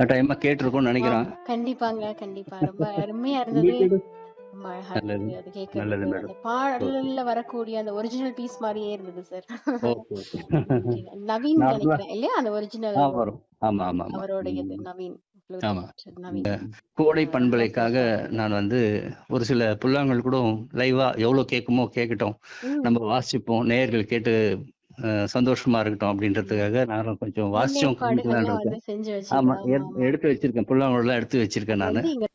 கட்டாயமா கேட்டிருக்கோம்னு நினைக்கிறேன் கண்டிப்பாங்க கண்டிப்பா ரொம்ப அருமையா இருந்தது ரொம்ப அழகா நல்லது. இருந்தது அது கேட்கறதுக்கு நல்லது மேடம். அந்த பாடல்ல வரக்கூடிய அந்த ஒரிஜினல் பீஸ் மாதிரியே இருந்தது சார் ஓகே ஓகே நவீன் நார்மலா- நினைக்கிறேன் இல்லையா அந்த ஒரிஜினல் ஆ வரும் ஆமா ஆமா ஆமா அவரோடையது ம். நவீன் ஆமா. நவீன் கோடை பண்பலைக்காக நான் வந்து ஒரு சில புல்லாங்கள் கூட லைவா எவ்வளவு கேட்குமோ கேட்கட்டும் ம். நம்ம வாசிப்போம் நேயர்கள் கேட்டு அஹ், சந்தோஷமா இருக்கட்டும் அப்படின்றதுக்காக நானும் கொஞ்சம் வாசிச்சோம் முன்னேற்பாடுகள்லாம் காமிக்கலாம்னு இருக்கேன் வந்து செஞ்சு ஆமா வச்சிருக்கேன் எடு- எடுத்து வச்சிருக்கேன் புல்லாங்குழலாம் எடுத்து வச்சிருக்கேன் நானு வந்து இங்க